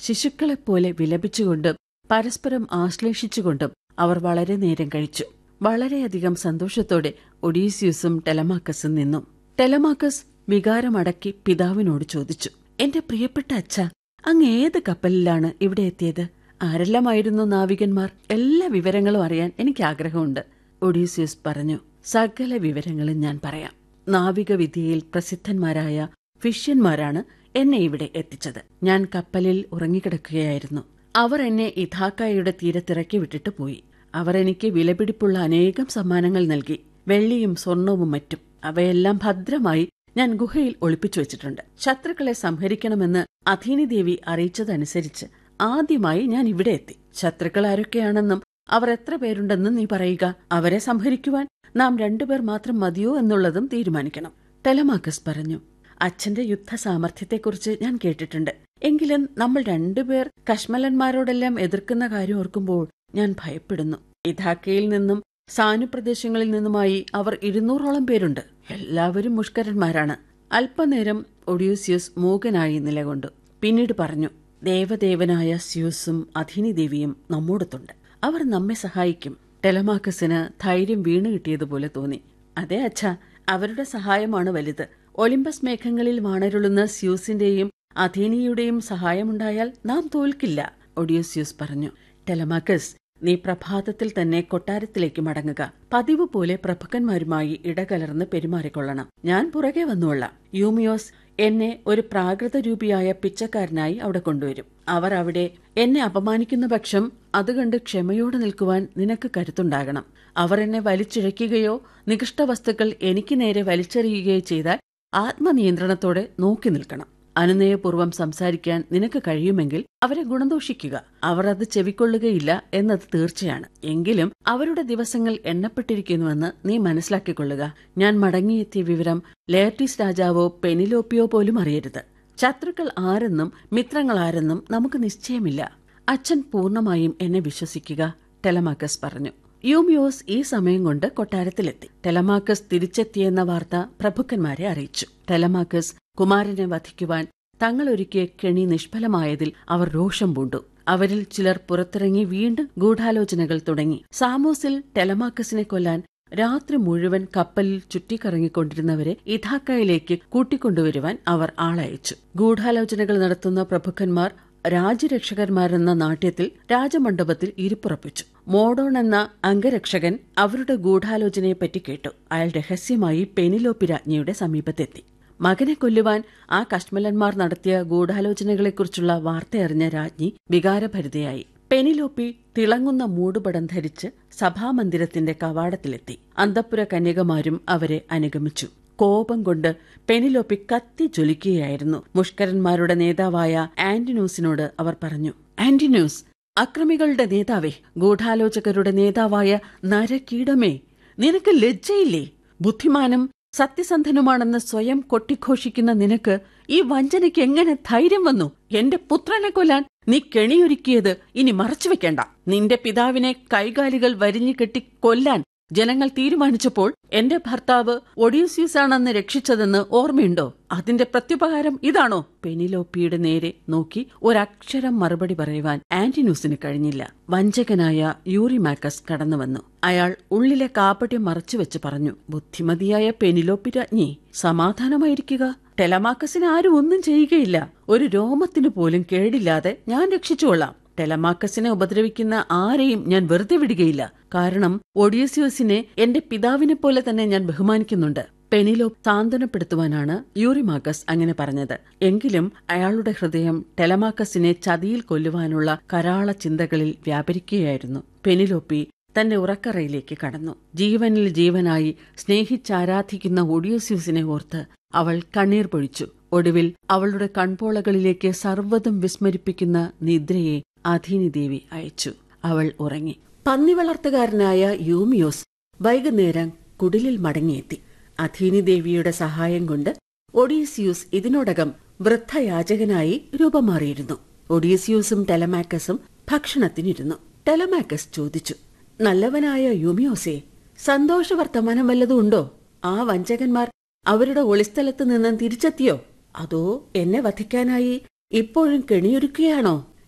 ശിശുക്കളെപ്പോലെ വിലപിച്ചുകൊണ്ടും പരസ്പരം ആശ്ലേഷിച്ചുകൊണ്ടും അവർ വളരെ നേരം കഴിച്ചു വളരെയധികം സന്തോഷത്തോടെ ഒഡീസിയൂസും ടെലമാക്കസും നിന്നു ടെലമാക്കസ് വികാരമടക്കി പിതാവിനോട് ചോദിച്ചു എന്റെ പ്രിയപ്പെട്ട അച്ഛ അങ്ങ് ഏത് കപ്പലിലാണ് ഇവിടെ എത്തിയത് ആരെല്ലാമായിരുന്നു നാവികന്മാർ എല്ലാ വിവരങ്ങളും അറിയാൻ എനിക്ക് ആഗ്രഹമുണ്ട് ഒഡീസിയസ് പറഞ്ഞു സകല വിവരങ്ങളും ഞാൻ പറയാം നാവികവിദ്യയിൽ പ്രസിദ്ധന്മാരായ ഫിഷ്യന്മാരാണ് എന്നെ ഇവിടെ എത്തിച്ചത് ഞാൻ കപ്പലിൽ ഉറങ്ങിക്കിടക്കുകയായിരുന്നു അവർ എന്നെ ഇഥാക്കായുടെ തീരത്തിറക്കി വിട്ടിട്ട് പോയി അവർ എനിക്ക് വിലപിടിപ്പുള്ള അനേകം സമ്മാനങ്ങൾ നൽകി വെള്ളിയും സ്വർണവും മറ്റും അവയെല്ലാം ഭദ്രമായി ഞാൻ ഗുഹയിൽ ഒളിപ്പിച്ചു വെച്ചിട്ടുണ്ട് ശത്രുക്കളെ സംഹരിക്കണമെന്ന് അഥീനി ദേവി അറിയിച്ചതനുസരിച്ച് ആദ്യമായി ഞാൻ ഇവിടെ എത്തി ശത്രുക്കൾ ആരൊക്കെയാണെന്നും അവർ എത്ര പേരുണ്ടെന്നും നീ പറയുക അവരെ സംഹരിക്കുവാൻ നാം രണ്ടുപേർ മാത്രം മതിയോ എന്നുള്ളതും തീരുമാനിക്കണം ടെലമാക്കസ് പറഞ്ഞു അച്ഛന്റെ യുദ്ധ സാമർഥ്യത്തെക്കുറിച്ച് ഞാൻ കേട്ടിട്ടുണ്ട് എങ്കിലും നമ്മൾ രണ്ടുപേർ കശ്മലന്മാരോടെല്ലാം എതിർക്കുന്ന കാര്യം ഓർക്കുമ്പോൾ ഞാൻ ഭയപ്പെടുന്നു ഇഥാക്കയിൽ നിന്നും സാനു പ്രദേശങ്ങളിൽ നിന്നുമായി അവർ ഇരുന്നൂറോളം പേരുണ്ട് എല്ലാവരും മുഷ്കരന്മാരാണ് അല്പനേരം ഒഡ്യൂസിയസ് മൂകനായി നിലകൊണ്ടു പിന്നീട് പറഞ്ഞു ദേവദേവനായ സ്യൂസും അധിനി ദേവിയും നമ്മോടത്തുണ്ട് അവർ നമ്മെ സഹായിക്കും ടെലമാക്കസിന് ധൈര്യം വീണു കിട്ടിയതുപോലെ തോന്നി അതെ അച്ഛ അവരുടെ സഹായമാണ് വലുത് ഒളിമ്പസ് മേഘങ്ങളിൽ വാണരുളുന്ന സ്യൂസിന്റെയും അഥീനിയുടെയും സഹായമുണ്ടായാൽ നാം തോൽക്കില്ല ഒഡിയോസ്യൂസ് പറഞ്ഞു ടെലമാക്കസ് നീ പ്രഭാതത്തിൽ തന്നെ കൊട്ടാരത്തിലേക്ക് മടങ്ങുക പതിവ് പോലെ പ്രഭുക്കന്മാരുമായി ഇടകലർന്ന് പെരുമാറിക്കൊള്ളണം ഞാൻ പുറകെ വന്നുകൊള്ളാം യൂമിയോസ് എന്നെ ഒരു പ്രാകൃത രൂപിയായ പിച്ചക്കാരനായി അവിടെ കൊണ്ടുവരും അവർ അവിടെ എന്നെ അപമാനിക്കുന്ന പക്ഷം അത് കണ്ട് ക്ഷമയോടെ നിൽക്കുവാൻ നിനക്ക് കരുത്തുണ്ടാകണം അവർ എന്നെ വലിച്ചിഴയ്ക്കുകയോ നികൃഷ്ട വസ്തുക്കൾ എനിക്ക് നേരെ വലിച്ചെറിയുകയോ ചെയ്താൽ ആത്മനിയന്ത്രണത്തോടെ നോക്കി നിൽക്കണം അനുനയപൂർവ്വം സംസാരിക്കാൻ നിനക്ക് കഴിയുമെങ്കിൽ അവരെ ഗുണദോഷിക്കുക അവർ അത് ചെവിക്കൊള്ളുകയില്ല എന്നത് തീർച്ചയാണ് എങ്കിലും അവരുടെ ദിവസങ്ങൾ എണ്ണപ്പെട്ടിരിക്കുന്നുവെന്ന് നീ മനസ്സിലാക്കിക്കൊള്ളുക ഞാൻ മടങ്ങിയെത്തിയ വിവരം ലേർട്ടീസ് രാജാവോ പെനിലോപ്പിയോ പോലും അറിയരുത് ശത്രുക്കൾ ആരെന്നും മിത്രങ്ങൾ ആരെന്നും നമുക്ക് നിശ്ചയമില്ല അച്ഛൻ പൂർണ്ണമായും എന്നെ വിശ്വസിക്കുക ടെലമാക്കസ് പറഞ്ഞു യൂമിയോസ് ഈ സമയം കൊണ്ട് കൊട്ടാരത്തിലെത്തി ടെലമാക്കസ് തിരിച്ചെത്തിയെന്ന വാർത്ത പ്രഭുക്കന്മാരെ അറിയിച്ചു ടെലമാക്കസ് കുമാരനെ വധിക്കുവാൻ തങ്ങളൊരുക്കിയ കെണി നിഷ്ഫലമായതിൽ അവർ രോഷം പൂണ്ടു അവരിൽ ചിലർ പുറത്തിറങ്ങി വീണ്ടും ഗൂഢാലോചനകൾ തുടങ്ങി സാമോസിൽ ടെലമാക്കസിനെ കൊല്ലാൻ രാത്രി മുഴുവൻ കപ്പലിൽ ചുറ്റിക്കറങ്ങിക്കൊണ്ടിരുന്നവരെ ഇഥാക്കയിലേക്ക് കൂട്ടിക്കൊണ്ടുവരുവാൻ അവർ ആളയച്ചു ഗൂഢാലോചനകൾ നടത്തുന്ന പ്രഭുക്കന്മാർ രാജ്യരക്ഷകന്മാരെന്ന നാട്യത്തിൽ രാജമണ്ഡപത്തിൽ ഇരിപ്പുറപ്പിച്ചു മോഡോൺ എന്ന അംഗരക്ഷകൻ അവരുടെ ഗൂഢാലോചനയെപ്പറ്റി കേട്ടു അയാൾ രഹസ്യമായി പെനിലോപ്പി രാജ്ഞിയുടെ സമീപത്തെത്തി മകനെ കൊല്ലുവാൻ ആ കശ്മലന്മാർ നടത്തിയ ഗൂഢാലോചനകളെക്കുറിച്ചുള്ള വാർത്തയറിഞ്ഞ രാജ്ഞി വികാരഭരിതയായി പെനിലോപ്പി തിളങ്ങുന്ന മൂടുപടം ധരിച്ച് സഭാമന്ദിരത്തിന്റെ കവാടത്തിലെത്തി അന്തപ്പുര കന്യകമാരും അവരെ അനുഗമിച്ചു കോപം കൊണ്ട് പെനിലോപ്പി കത്തി ജ്വലിക്കുകയായിരുന്നു മുഷ്കരന്മാരുടെ നേതാവായ ആന്റിനൂസിനോട് അവർ പറഞ്ഞു ആന്റിനൂസ് അക്രമികളുടെ നേതാവേ ഗൂഢാലോചകരുടെ നേതാവായ നരകീടമേ നിനക്ക് ലജ്ജയില്ലേ ബുദ്ധിമാനും സത്യസന്ധനുമാണെന്ന് സ്വയം കൊട്ടിഘോഷിക്കുന്ന നിനക്ക് ഈ വഞ്ചനയ്ക്ക് എങ്ങനെ ധൈര്യം വന്നു എന്റെ പുത്രനെ കൊല്ലാൻ നീ കെണിയൊരുക്കിയത് ഇനി മറച്ചുവെക്കേണ്ട നിന്റെ പിതാവിനെ കൈകാലികൾ വരിഞ്ഞു കെട്ടി കൊല്ലാൻ ജനങ്ങൾ തീരുമാനിച്ചപ്പോൾ എന്റെ ഭർത്താവ് ഒഡീസ്യൂസ് ആണെന്ന് രക്ഷിച്ചതെന്ന് ഓർമ്മയുണ്ടോ അതിന്റെ പ്രത്യുപകാരം ഇതാണോ പെനിലോപ്പിയുടെ നേരെ നോക്കി ഒരക്ഷരം മറുപടി പറയുവാൻ ആന്റിനൂസിന് കഴിഞ്ഞില്ല വഞ്ചകനായ യൂറിമാക്കസ് കടന്നുവന്നു അയാൾ ഉള്ളിലെ കാപ്പട്യം മറച്ചുവെച്ച് പറഞ്ഞു ബുദ്ധിമതിയായ പെനിലോപ്പി രാജ്ഞി സമാധാനമായിരിക്കുക ടെലമാക്കസിന് ആരും ഒന്നും ചെയ്യുകയില്ല ഒരു രോമത്തിനു പോലും കേടില്ലാതെ ഞാൻ രക്ഷിച്ചുകൊള്ളാം ടെലമാക്കസിനെ ഉപദ്രവിക്കുന്ന ആരെയും ഞാൻ വെറുതെ വിടുകയില്ല കാരണം ഒഡീസിയോസിനെ എന്റെ പിതാവിനെ പോലെ തന്നെ ഞാൻ ബഹുമാനിക്കുന്നുണ്ട് പെനിലോ സാന്ത്വനപ്പെടുത്തുവാനാണ് യൂറിമാക്കസ് അങ്ങനെ പറഞ്ഞത് എങ്കിലും അയാളുടെ ഹൃദയം ടെലമാക്കസിനെ ചതിയിൽ കൊല്ലുവാനുള്ള കരാള ചിന്തകളിൽ വ്യാപരിക്കുകയായിരുന്നു പെനിലോപ്പി തന്റെ ഉറക്കറയിലേക്ക് കടന്നു ജീവനിൽ ജീവനായി സ്നേഹിച്ചാരാധിക്കുന്ന ഒഡിയോസ്യൂസിനെ ഓർത്ത് അവൾ കണ്ണീർ പൊഴിച്ചു ഒടുവിൽ അവളുടെ കൺപോളകളിലേക്ക് സർവ്വതും വിസ്മരിപ്പിക്കുന്ന നിദ്രയെ അധീനി ദേവി അയച്ചു അവൾ ഉറങ്ങി പന്നി വളർത്തുകാരനായ യൂമിയോസ് വൈകുന്നേരം കുടിലിൽ മടങ്ങിയെത്തി അധീനി ദേവിയുടെ സഹായം കൊണ്ട് ഒഡീസിയൂസ് ഇതിനോടകം വൃദ്ധയാചകനായി രൂപമാറിയിരുന്നു ഒഡീസിയൂസും ടെലമാക്കസും ഭക്ഷണത്തിനിരുന്നു ടെലമാക്കസ് ചോദിച്ചു നല്ലവനായ യൂമിയോസേ സന്തോഷ വർത്തമാനം വല്ലതും ഉണ്ടോ ആ വഞ്ചകന്മാർ അവരുടെ ഒളിസ്ഥലത്ത് നിന്ന് തിരിച്ചെത്തിയോ അതോ എന്നെ വധിക്കാനായി ഇപ്പോഴും കെണിയൊരുക്കുകയാണോ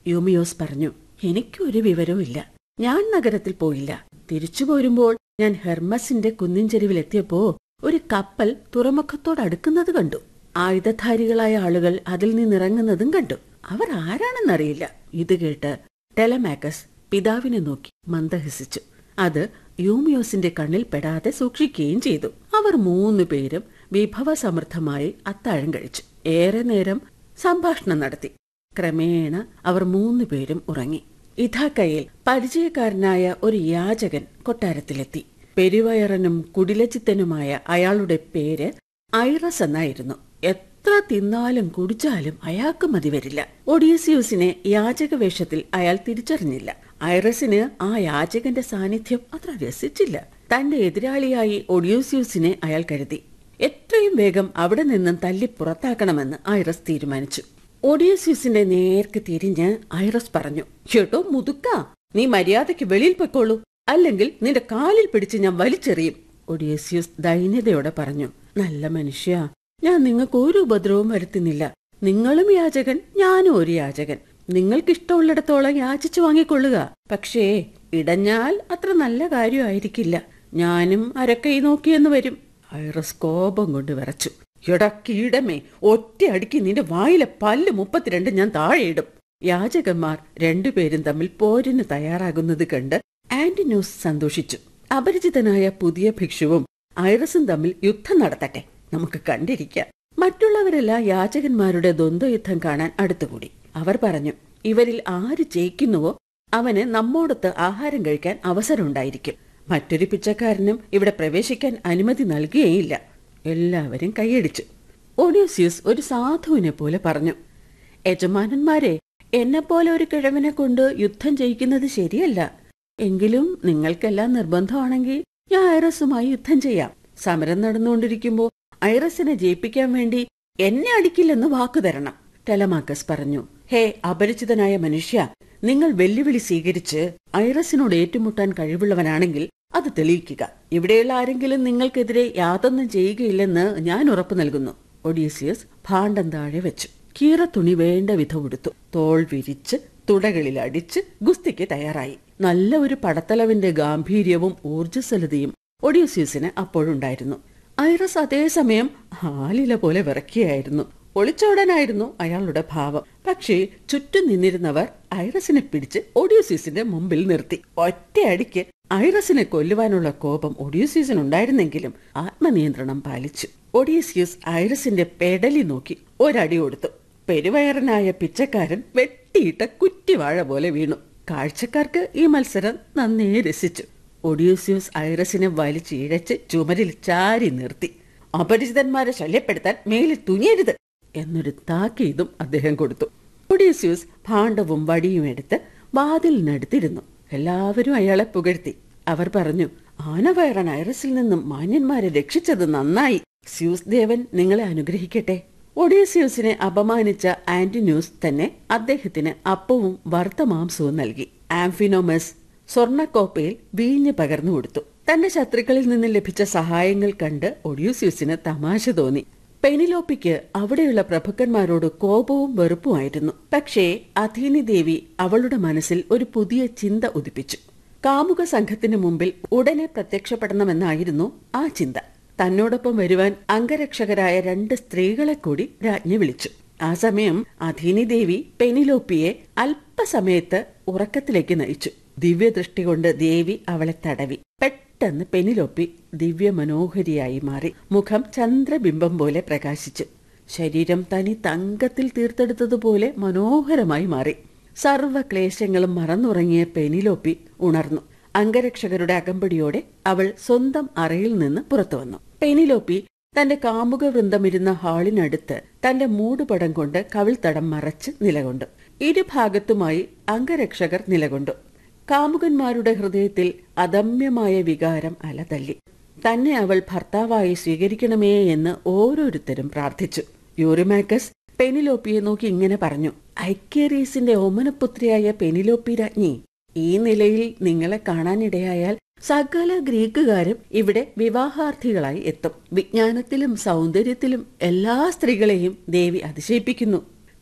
യൂമിയോസ് പറഞ്ഞു എനിക്കൊരു വിവരവും ഇല്ല ഞാൻ നഗരത്തിൽ പോയില്ല തിരിച്ചു പോരുമ്പോൾ ഞാൻ ഹെർമസിന്റെ കുന്നിൻ ചെരുവിലെത്തിയപ്പോ ഒരു കപ്പൽ തുറമുഖത്തോടടുക്കുന്നത് കണ്ടു ആയുധധാരികളായ ആളുകൾ അതിൽ നിന്നിറങ്ങുന്നതും കണ്ടു അവർ ആരാണെന്നറിയില്ല ഇത് കേട്ട് ടെലമാക്കസ് പിതാവിനെ നോക്കി മന്ദഹസിച്ചു അത് യൂമിയോസിന്റെ കണ്ണിൽ പെടാതെ സൂക്ഷിക്കുകയും ചെയ്തു അവർ മൂന്നു പേരും വിഭവസമൃദ്ധമായി അത്താഴം കഴിച്ചു ഏറെ നേരം സംഭാഷണം നടത്തി ക്രമേണ അവർ മൂന്നു പേരും ഉറങ്ങി ഇഥാക്കയിൽ പരിചയക്കാരനായ ഒരു യാചകൻ കൊട്ടാരത്തിലെത്തി പെരുവയറനും കുടിലച്ചിത്തനുമായ അയാളുടെ പേര് ഐറസ് എന്നായിരുന്നു എത്ര തിന്നാലും കുടിച്ചാലും അയാൾക്ക് മതി വരില്ല ഒഡീസിയൂസിനെ യാചക വേഷത്തിൽ അയാൾ തിരിച്ചറിഞ്ഞില്ല ഐറസിന് ആ യാചകന്റെ സാന്നിധ്യം അത്ര രസിച്ചില്ല തന്റെ എതിരാളിയായി ഒഡിയോസ്യൂസിനെ അയാൾ കരുതി എത്രയും വേഗം അവിടെ നിന്നും തല്ലി പുറത്താക്കണമെന്ന് ഐറസ് തീരുമാനിച്ചു ഒഡിയസ്യൂസിന്റെ നേർക്ക് തിരിഞ്ഞ് ഐറസ് പറഞ്ഞു ചേട്ടോ മുതുക്ക നീ മര്യാദയ്ക്ക് വെളിയിൽ പൊയ്ക്കോളൂ അല്ലെങ്കിൽ നിന്റെ കാലിൽ പിടിച്ച് ഞാൻ വലിച്ചെറിയും ഒഡിയസ്യൂസ് ദൈന്യതയോടെ പറഞ്ഞു നല്ല മനുഷ്യ ഞാൻ നിങ്ങൾക്ക് ഒരു ഉപദ്രവവും വരുത്തുന്നില്ല നിങ്ങളും യാചകൻ ഞാനും ഒരു യാചകൻ നിങ്ങൾക്കിഷ്ടമുള്ളിടത്തോളം യാചിച്ചു വാങ്ങിക്കൊള്ളുക പക്ഷേ ഇടഞ്ഞാൽ അത്ര നല്ല കാര്യമായിരിക്കില്ല ഞാനും അരക്കൈ നോക്കിയെന്ന് വരും ഐറസ് കോപം കൊണ്ട് വിറച്ചു എടാ കീടമേ ഒറ്റയടിക്ക് നിന്റെ വായിലെ പല്ല് മുപ്പത്തിരണ്ട് ഞാൻ താഴെയിടും യാചകന്മാർ രണ്ടുപേരും തമ്മിൽ പോരിന് തയ്യാറാകുന്നത് കണ്ട് ആന്റിനോസ് സന്തോഷിച്ചു അപരിചിതനായ പുതിയ ഭിക്ഷുവും ഐറസും തമ്മിൽ യുദ്ധം നടത്തട്ടെ നമുക്ക് കണ്ടിരിക്കാം മറ്റുള്ളവരെല്ലാം യാചകന്മാരുടെ ദ്വന്ദ്വയുദ്ധം കാണാൻ അടുത്തുകൂടി അവർ പറഞ്ഞു ഇവരിൽ ആര് ജയിക്കുന്നുവോ അവന് നമ്മോടൊത്ത് ആഹാരം കഴിക്കാൻ അവസരമുണ്ടായിരിക്കും മറ്റൊരു പിച്ചക്കാരനും ഇവിടെ പ്രവേശിക്കാൻ അനുമതി നൽകുകയില്ല എല്ലാവരും കൈയടിച്ചു ഓഡിയോസ്യൂസ് ഒരു സാധുവിനെ പോലെ പറഞ്ഞു യജമാനന്മാരെ എന്നെപ്പോലെ ഒരു കിഴവിനെ കൊണ്ട് യുദ്ധം ചെയ്യിക്കുന്നത് ശരിയല്ല എങ്കിലും നിങ്ങൾക്കെല്ലാം നിർബന്ധമാണെങ്കിൽ ഞാൻ ഐറസുമായി യുദ്ധം ചെയ്യാം സമരം നടന്നുകൊണ്ടിരിക്കുമ്പോൾ ഐറസിനെ ജയിപ്പിക്കാൻ വേണ്ടി എന്നെ അടിക്കില്ലെന്ന് വാക്കു തരണം ടെലമാക്കസ് പറഞ്ഞു ഹേ അപരിചിതനായ മനുഷ്യ നിങ്ങൾ വെല്ലുവിളി സ്വീകരിച്ച് ഐറസിനോട് ഏറ്റുമുട്ടാൻ കഴിവുള്ളവനാണെങ്കിൽ അത് തെളിയിക്കുക ഇവിടെയുള്ള ആരെങ്കിലും നിങ്ങൾക്കെതിരെ യാതൊന്നും ചെയ്യുകയില്ലെന്ന് ഞാൻ ഉറപ്പു നൽകുന്നു ഒഡീസിയസ് ഭാണ്ഡം താഴെ വെച്ചു കീറത്തുണി വേണ്ട വിധം ഉടുത്തു തോൾ വിരിച്ച് തുടകളിൽ അടിച്ച് ഗുസ്തിക്ക് തയ്യാറായി നല്ല ഒരു പടത്തലവിന്റെ ഗാംഭീര്യവും ഊർജ്ജസ്വലതയും ഒഡീസിയസിന് അപ്പോഴുണ്ടായിരുന്നു ഐറസ് അതേസമയം ആലില പോലെ വിറക്കിയായിരുന്നു ഒളിച്ചോടാനായിരുന്നു അയാളുടെ ഭാവം പക്ഷേ ചുറ്റും നിന്നിരുന്നവർ ഐറസിനെ പിടിച്ച് ഒഡ്യൂസിയസിന്റെ മുമ്പിൽ നിർത്തി ഒറ്റയടിക്ക് ഐറസിനെ കൊല്ലുവാനുള്ള കോപം ഒഡ്യൂസിയസിന് ഉണ്ടായിരുന്നെങ്കിലും ആത്മനിയന്ത്രണം പാലിച്ചു ഒഡീസിയസ് ഐറസിന്റെ പെടലി നോക്കി ഒരടി കൊടുത്തു പെരുവയറനായ പിച്ചക്കാരൻ വെട്ടിയിട്ട കുറ്റിവാഴ പോലെ വീണു കാഴ്ചക്കാർക്ക് ഈ മത്സരം നന്നേ രസിച്ചു ഒഡ്യൂസിയസ് ഐറസിനെ വലിച്ചിഴച്ച് ചുമരിൽ ചാരി നിർത്തി അപരിചിതന്മാരെ ശല്യപ്പെടുത്താൻ മേലിൽ തുനിയരുത് എന്നൊരു താക്കീതും അദ്ദേഹം കൊടുത്തു ഒഡീസ്യൂസ് ഭാണ്ഡവും വടിയും എടുത്ത് വാതിലിനടുത്തിരുന്നു എല്ലാവരും അയാളെ പുകഴ്ത്തി അവർ പറഞ്ഞു ആനവയറൻ ഐറസിൽ നിന്നും മാന്യന്മാരെ രക്ഷിച്ചത് നന്നായി സ്യൂസ് ദേവൻ നിങ്ങളെ അനുഗ്രഹിക്കട്ടെ ഒഡീസ്യൂസിനെ അപമാനിച്ച ആന്റിന്യൂസ് തന്നെ അദ്ദേഹത്തിന് അപ്പവും വറുത്ത മാംസവും നൽകി ആംഫിനോമസ് സ്വർണക്കോപ്പയിൽ വീഞ്ഞ് പകർന്നു കൊടുത്തു തന്റെ ശത്രുക്കളിൽ നിന്ന് ലഭിച്ച സഹായങ്ങൾ കണ്ട് ഒഡ്യൂസ്യൂസിന് തമാശ തോന്നി പെനിലോപ്പിക്ക് അവിടെയുള്ള പ്രഭുക്കന്മാരോട് കോപവും വെറുപ്പുമായിരുന്നു പക്ഷേ അഥീനി ദേവി അവളുടെ മനസ്സിൽ ഒരു പുതിയ ചിന്ത ഉദിപ്പിച്ചു കാമുക സംഘത്തിന് മുമ്പിൽ ഉടനെ പ്രത്യക്ഷപ്പെടണമെന്നായിരുന്നു ആ ചിന്ത തന്നോടൊപ്പം വരുവാൻ അംഗരക്ഷകരായ രണ്ട് സ്ത്രീകളെ കൂടി രാജ്ഞി വിളിച്ചു ആ സമയം അഥീനി ദേവി പെനിലോപ്പിയെ അല്പസമയത്ത് ഉറക്കത്തിലേക്ക് നയിച്ചു ദിവ്യദൃഷ്ടി കൊണ്ട് ദേവി അവളെ തടവി പെട്ടെന്ന് പെനിലോപ്പി ദിവ്യ മനോഹരിയായി മാറി മുഖം ചന്ദ്രബിംബം പോലെ പ്രകാശിച്ചു ശരീരം തനി തങ്കത്തിൽ തീർത്തെടുത്തതുപോലെ മനോഹരമായി മാറി സർവ്വക്ലേശങ്ങളും മറന്നുറങ്ങിയ പെനിലോപ്പി ഉണർന്നു അംഗരക്ഷകരുടെ അകമ്പടിയോടെ അവൾ സ്വന്തം അറയിൽ നിന്ന് പുറത്തു വന്നു പെനിലോപ്പി തന്റെ കാമുക വൃന്ദമിരുന്ന ഹാളിനടുത്ത് തന്റെ മൂടുപടം കൊണ്ട് കവിൾത്തടം മറച്ച് നിലകൊണ്ടു ഇരുഭാഗത്തുമായി അംഗരക്ഷകർ നിലകൊണ്ടു കാമുകന്മാരുടെ ഹൃദയത്തിൽ അദമ്യമായ വികാരം അലതല്ലി തന്നെ അവൾ ഭർത്താവായി സ്വീകരിക്കണമേ എന്ന് ഓരോരുത്തരും പ്രാർത്ഥിച്ചു യൂറിമാക്കസ് പെനിലോപ്പിയെ നോക്കി ഇങ്ങനെ പറഞ്ഞു ഐക്യറീസിന്റെ ഓമനപുത്രിയായ പെനിലോപ്പി രാജ്ഞി ഈ നിലയിൽ നിങ്ങളെ കാണാനിടയായാൽ സകല ഗ്രീക്കുകാരും ഇവിടെ വിവാഹാർത്ഥികളായി എത്തും വിജ്ഞാനത്തിലും സൗന്ദര്യത്തിലും എല്ലാ സ്ത്രീകളെയും ദേവി അതിശയിപ്പിക്കുന്നു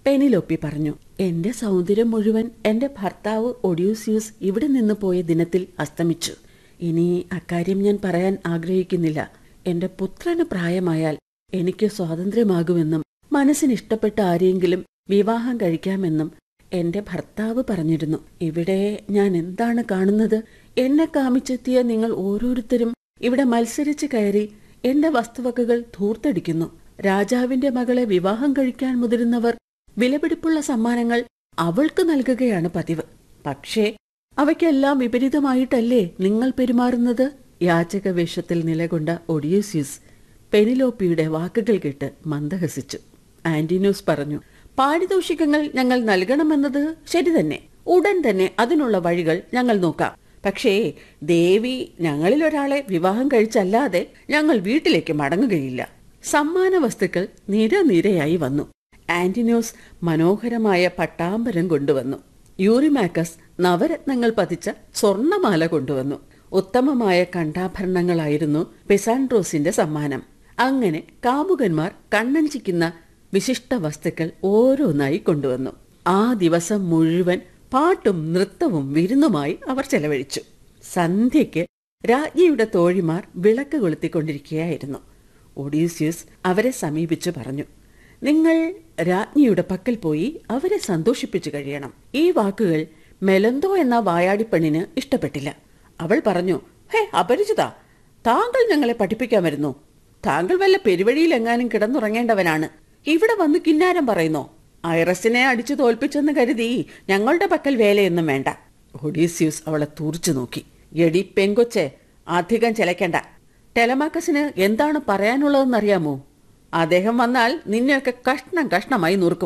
പെനിലോപ്പി പറഞ്ഞു എന്റെ സൗന്ദര്യം മുഴുവൻ എന്റെ ഭർത്താവ് ഒഡ്യൂസിയൂസ് ഇവിടെ നിന്ന് പോയ ദിനത്തിൽ അസ്തമിച്ചു ഇനി അക്കാര്യം ഞാൻ പറയാൻ ആഗ്രഹിക്കുന്നില്ല എന്റെ പുത്രന് പ്രായമായാൽ എനിക്ക് സ്വാതന്ത്ര്യമാകുമെന്നും മനസ്സിന് ഇഷ്ടപ്പെട്ട ആരെയെങ്കിലും വിവാഹം കഴിക്കാമെന്നും എന്റെ ഭർത്താവ് പറഞ്ഞിരുന്നു ഇവിടെ ഞാൻ എന്താണ് കാണുന്നത് എന്നെ കാമിച്ചെത്തിയ നിങ്ങൾ ഓരോരുത്തരും ഇവിടെ മത്സരിച്ച് കയറി എന്റെ വസ്തുവകകൾ ധൂർത്തടിക്കുന്നു രാജാവിന്റെ മകളെ വിവാഹം കഴിക്കാൻ മുതിരുന്നവർ വിലപിടിപ്പുള്ള സമ്മാനങ്ങൾ അവൾക്ക് നൽകുകയാണ് പതിവ് പക്ഷേ അവയ്ക്കെല്ലാം വിപരീതമായിട്ടല്ലേ നിങ്ങൾ പെരുമാറുന്നത് യാചക വേഷത്തിൽ നിലകൊണ്ട ഒഡിയൂസ്യൂസ് പെനിലോപ്പിയുടെ വാക്കുകൾ കേട്ട് മന്ദഹസിച്ചു ആന്റിനോസ് പറഞ്ഞു പാരിതോഷികങ്ങൾ ഞങ്ങൾ നൽകണമെന്നത് ശരി തന്നെ ഉടൻ തന്നെ അതിനുള്ള വഴികൾ ഞങ്ങൾ നോക്കാം പക്ഷേ ദേവി ഞങ്ങളിൽ ഒരാളെ വിവാഹം കഴിച്ചല്ലാതെ ഞങ്ങൾ വീട്ടിലേക്ക് മടങ്ങുകയില്ല സമ്മാന വസ്തുക്കൾ നിരനിരയായി വന്നു ആന്റിനോസ് മനോഹരമായ പട്ടാമ്പരം കൊണ്ടുവന്നു യൂറിമാക്കസ് നവരത്നങ്ങൾ പതിച്ച സ്വർണമാല കൊണ്ടുവന്നു ഉത്തമമായ കണ്ടാഭരണങ്ങളായിരുന്നു പെസാൻഡ്രോസിന്റെ സമ്മാനം അങ്ങനെ കാമുകന്മാർ കണ്ണഞ്ചിക്കുന്ന വിശിഷ്ട വസ്തുക്കൾ ഓരോന്നായി കൊണ്ടുവന്നു ആ ദിവസം മുഴുവൻ പാട്ടും നൃത്തവും വിരുന്നുമായി അവർ ചെലവഴിച്ചു സന്ധ്യയ്ക്ക് രാജ്ഞിയുടെ തോഴിമാർ വിളക്ക് കൊളുത്തിക്കൊണ്ടിരിക്കുകയായിരുന്നു ഒഡീസ്യൂസ് അവരെ സമീപിച്ചു പറഞ്ഞു നിങ്ങൾ രാജ്ഞിയുടെ പക്കൽ പോയി അവരെ സന്തോഷിപ്പിച്ചു കഴിയണം ഈ വാക്കുകൾ മെലന്തോ എന്ന വായാടിപ്പെണ്ണിന് ഇഷ്ടപ്പെട്ടില്ല അവൾ പറഞ്ഞു ഹേ അപരിചിത താങ്കൾ ഞങ്ങളെ പഠിപ്പിക്കാൻ വരുന്നു താങ്കൾ വല്ല പെരുവഴിയിൽ എങ്ങാനും കിടന്നുറങ്ങേണ്ടവനാണ് ഇവിടെ വന്ന് കിന്നാരം പറയുന്നോ ഐറസിനെ അടിച്ചു തോൽപ്പിച്ചെന്ന് കരുതി ഞങ്ങളുടെ പക്കൽ വേലയൊന്നും വേണ്ട ഒഡീസ്യൂസ് അവളെ തൂർച്ചു നോക്കി എടി പെങ്കൊച്ചെ അധികം ചിലക്കണ്ട ടെലമാക്കസിന് എന്താണ് പറയാനുള്ളതെന്നറിയാമോ അദ്ദേഹം വന്നാൽ നിന്നെയൊക്കെ കഷ്ണം കഷ്ണമായി നുറുക്കും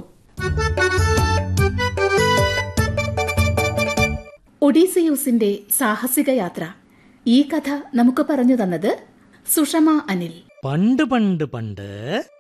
ഒഡീസിയൂസിന്റെ സാഹസിക യാത്ര ഈ കഥ നമുക്ക് പറഞ്ഞു തന്നത് സുഷമ അനിൽ പണ്ട് പണ്ട് പണ്ട്